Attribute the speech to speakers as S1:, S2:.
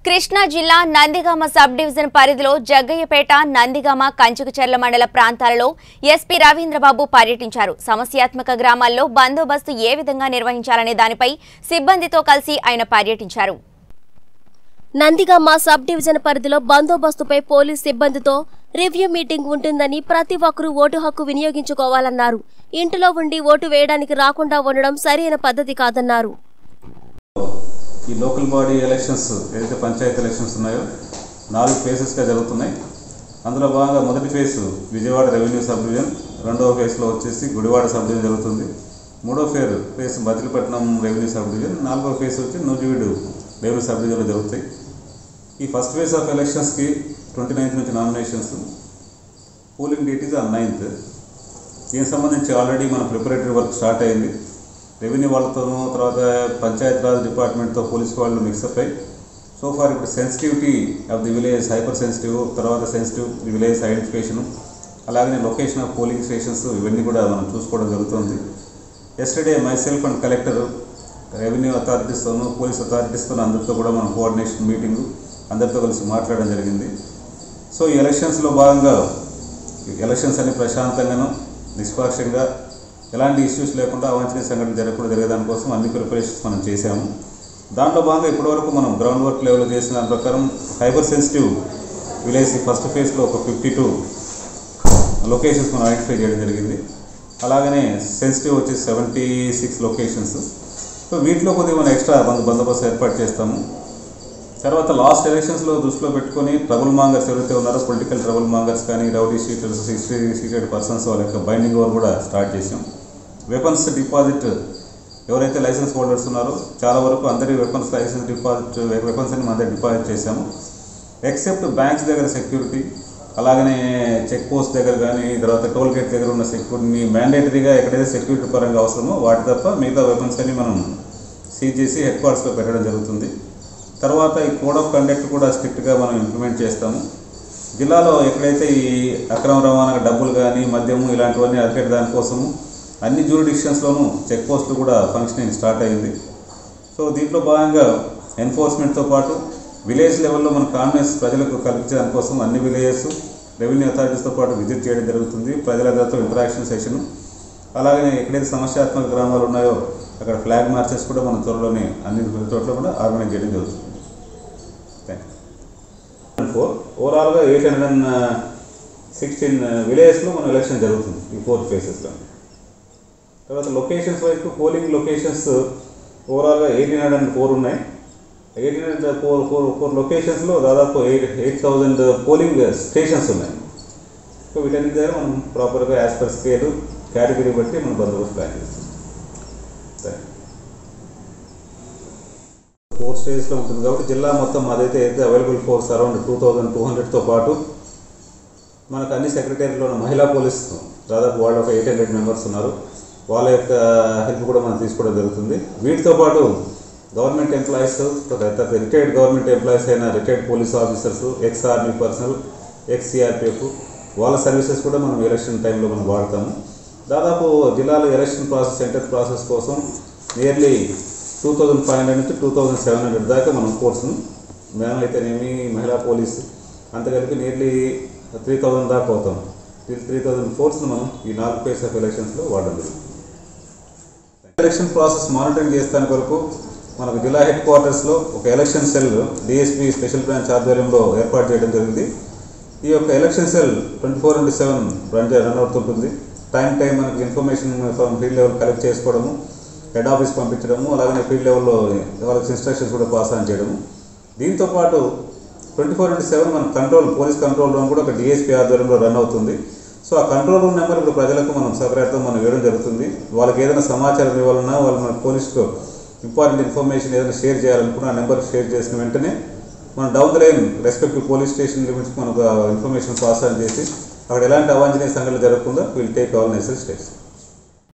S1: కృష్ణా జిల్లా Nandigama sub division పరిధిలో జగ్గయ్యపేట నందిగామ కంచుకుచెర్ల మండల ప్రాంతాలలో ఎస్పీ రవీంద్రబాబు పర్యటించారు సమస్యాత్మక గ్రామాల్లో బందోబస్తు ఏ విధంగా నిర్వహించాలనే దానిపై సిబ్బందితో కలిసి ఆయన పర్యటించారు
S2: నందిగామ సబ్ డివిజన్ పరిధిలో బందోబస్తుపై పోలీస్ సిబ్బందితో రివ్యూ మీటింగ్ ఉంటుందని ప్రతి ఒక్కరూ ఓటు హక్కు వినియోగించుకోవాలన్నారు ఇంటిలో ఉండి ఓటు వేయడానికి రాకుండా ఉండడం సరైన పద్ధతి కాదన్నారు
S3: ఈ లోకల్ బాడీ ఎలక్షన్స్ ఏదైతే పంచాయతీ ఎలక్షన్స్ ఉన్నాయో నాలుగు ఫేసెస్గా జరుగుతున్నాయి అందులో భాగంగా మొదటి phase Vijayawada revenue sub division రెండవ ఫేజ్లో వచ్చేసి గుడివాడ సబ్ డివిజన్ జరుగుతుంది మూడో phase phase Machilipatnam revenue sub division నాలుగో ఫేజ్ వచ్చి నూజివీడు రెవెన్యూ సబ్ డివిజన్లో జరుగుతాయి ఈ ఫస్ట్ ఫేజ్ ఆఫ్ ఎలక్షన్స్కి ట్వంటీ నైన్త్ నుంచి nominations polling date is on ninth దీనికి సంబంధించి ఆల్రెడీ మన ప్రిపరేటరీ వర్క్ స్టార్ట్ అయింది రెవెన్యూ వాళ్ళతోనూ తర్వాత పంచాయత్ రాజ్ డిపార్ట్మెంట్తో పోలీస్ వాళ్ళు మిక్సప్ అయ్యి సో ఫార్ ఇప్పుడు sensitivity of the village hyper sensitive తర్వాత సెన్సిటివ్ విలేజ్ ఐడెంటిఫికేషను అలాగనే లొకేషన్ ఆఫ్ పోలింగ్ స్టేషన్స్ ఇవన్నీ కూడా మనం చూసుకోవడం జరుగుతుంది yesterday myself and collector revenue అథారిటీస్తోనూ పోలీస్ అథారిటీస్తోనూ అందరితో కూడా మనం కోఆర్డినేషన్ మీటింగు అందరితో కలిసి మాట్లాడడం జరిగింది సో ఈ ఎలక్షన్స్లో భాగంగా ఎలక్షన్స్ అన్ని ప్రశాంతంగాను నిష్పాక్షంగా ఎలాంటి ఇష్యూస్ లేకుండా అవాంఛనీయ సంఘటనలు జరగకుండా జరిగేదాని కోసం అన్ని ప్రిపరేషన్స్ మనం చేశాము దాంట్లో భాగంగా ఇప్పటివరకు మనం గ్రౌండ్ వర్క్ లెవెల్లో చేసిన దాని ప్రకారం హైపర్ సెన్సిటివ్ విలేజ్ ఫస్ట్ ఫేజ్లో ఒక ఫిఫ్టీ టూ లొకేషన్స్ మనం ఐడెంటిఫై చేయడం జరిగింది అలాగనే సెన్సిటివ్ వచ్చేసి సెవెంటీ సిక్స్ లొకేషన్స్ సో వీటిలో కొద్దిగా మనం ఎక్స్ట్రా బంద బందోబస్తు ఏర్పాటు చేస్తాము తర్వాత లాస్ట్ ఎలక్షన్స్లో దృష్టిలో పెట్టుకొని ట్రబుల్ మాంగర్స్ ఎవరైతే ఉన్నారో పొలిటికల్ ట్రబుల్ మాంగర్స్ కానీ rowdy sheeters history sheeted persons వాళ్ళ యొక్క బైండింగ్ ఓవర్ కూడా స్టార్ట్ చేసాం వెపన్స్ డిపాజిట్ ఎవరైతే లైసెన్స్ హోల్డర్స్ ఉన్నారో చాలా వరకు అందరి వెపన్స్ లైసెన్స్ డిపాజిట్ వెపన్స్ అని మన దగ్గర డిపాజిట్ చేశాము ఎక్సెప్ట్ బ్యాంక్స్ దగ్గర సెక్యూరిటీ అలాగనే చెక్ పోస్ట్ దగ్గర కానీ తర్వాత టోల్ గేట్ దగ్గర ఉన్న సెక్యూరిటీని మ్యాండేటరీగా ఎక్కడైతే సెక్యూరిటీ పరంగా అవసరమో వాటి తప్ప మిగతా వెపన్స్ అన్ని మనం సీజ్ చేసి హెడ్ క్వార్టర్స్లో పెట్టడం జరుగుతుంది తర్వాత ఈ కోడ్ ఆఫ్ కండక్ట్ కూడా స్ట్రిక్ట్గా మనం ఇంప్లిమెంట్ చేస్తాము జిల్లాలో ఎక్కడైతే ఈ అక్రమ రవాణా డబ్బులు కానీ మద్యము ఇలాంటివన్నీ అరికట్టే దానికోసము అన్ని జ్యూరిడిక్షన్స్లోనూ చెక్ పోస్టులు కూడా ఫంక్షనింగ్ స్టార్ట్ అయింది సో దీంట్లో భాగంగా ఎన్ఫోర్స్మెంట్తో పాటు విలేజ్ లెవెల్లో మన కాన్ఫిడెన్స్ ప్రజలకు కల్పించే దానికోసం అన్ని విలేజెస్ రెవెన్యూ అథారిటీస్తో పాటు విజిట్ చేయడం జరుగుతుంది ప్రజలందరితో ఇంటరాక్షన్ సెషన్ అలాగే ఎక్కడైతే సమస్యాత్మక గ్రామాలు ఉన్నాయో అక్కడ ఫ్లాగ్ మార్చెస్ కూడా మన త్వరలోనే అన్ని చోట్ల కూడా ఆర్గనైజ్ చేయడం జరుగుతుంది థ్యాంక్ ఫోర్ ఓవరాల్గా ఎయిట్ హండ్రెడ్ అండ్ సిక్స్టీన్ విలేజెస్లో మన ఎలక్షన్ జరుగుతుంది ఈ ఫోర్ ఫేసెస్లో తర్వాత లొకేషన్స్ వైపు పోలింగ్ లొకేషన్స్ ఓవరాల్గా ఎయిటీన్ హండ్రెడ్ అండ్ ఫోర్ ఉన్నాయి eighteen hundred four four four లొకేషన్స్లో దాదాపు eight eight thousand polling stations ఉన్నాయి సో వీటన్నిటి దగ్గర మనం ప్రాపర్గా యాజ్ పర్ స్కేల్ కేటగిరీ బట్టి మనం బందోబస్తు ప్లాన్ చేస్తాం సరే ఫోర్ స్టేజ్లో ఉంటుంది కాబట్టి జిల్లా మొత్తం అదైతే అయితే available force around two thousand two హండ్రెడ్తో పాటు మనకు అన్ని సెక్రటరీలో ఉన్న మహిళా పోలీస్ దాదాపు వాళ్ళు ఒక ఎయిట్ హండ్రెడ్ మెంబర్స్ ఉన్నారు వాళ్ళ యొక్క హెల్ప్ కూడా మనం తీసుకోవడం జరుగుతుంది వీటితో పాటు government employees retired government employees అయిన retired police officers ex army personnel ex CRPF వాళ్ళ సర్వీసెస్ కూడా మనం ఎలక్షన్ టైంలో మనం వాడతాము దాదాపు జిల్లాలో ఎలక్షన్ ప్రాసెస్ సెంటర్ ప్రాసెస్ కోసం nearly two thousand five hundred నుంచి టూ థౌజండ్ సెవెన్ హండ్రెడ్ దాకా మనం కోర్సును మేమైతేనేమి మహిళా పోలీసు అంత కలిపి నియర్లీ త్రీ థౌజండ్ దాకా అవుతాం త్రీ త్రీ థౌజండ్ ఫోర్స్ను మనం ఈ నాలుగు ఫేస్ ఆఫ్ ఎలక్షన్స్లో వాడడం జరుగుతుంది ఎలక్షన్ ప్రాసెస్ మానిటరింగ్ చేస్తానికి వరకు మనకు జిల్లా హెడ్ క్వార్టర్స్లో ఒక election cell DSP special branch ఆధ్వర్యంలో ఏర్పాటు చేయడం జరిగింది ఈ యొక్క election cell twenty four into seven run run అవుతుంటుంది టైం టైం మనకి information from field level collect చేసుకోవడము హెడ్ ఆఫీస్ పంపించడము అలాగే ఫీల్డ్ లెవెల్లో వాళ్ళకి ఇన్స్ట్రక్షన్స్ కూడా పాస్ ఆన్ చేయడము దీంతో పాటు ట్వంటీ ఫోర్ ఇంటూ సెవెన్ మన కంట్రోల్ పోలీస్ కంట్రోల్ రూమ్ కూడా ఒక డిఎస్పీ ఆధ్వర్యంలో రన్ అవుతుంది సో ఆ కంట్రోల్ రూమ్ నెంబర్ ఇప్పుడు ప్రజలకు మనం సపరేట్గా మనం ఇవ్వడం జరుగుతుంది వాళ్ళకి ఏదైనా సమాచారం ఇవ్వాలన్నా వాళ్ళు మన పోలీసుకు ఇంపార్టెంట్ ఇన్ఫర్మేషన్ ఏదైనా షేర్ చేయాలనుకున్నా ఆ నెంబర్ షేర్ చేసిన వెంటనే మనం down the line respective police station limits మనకు ఇన్ఫర్మేషన్ పాస్ ఆన్ చేసి అక్కడ ఎలాంటి అవాంఛనీయ సంఘటనలు జరగకుండా will take all necessary steps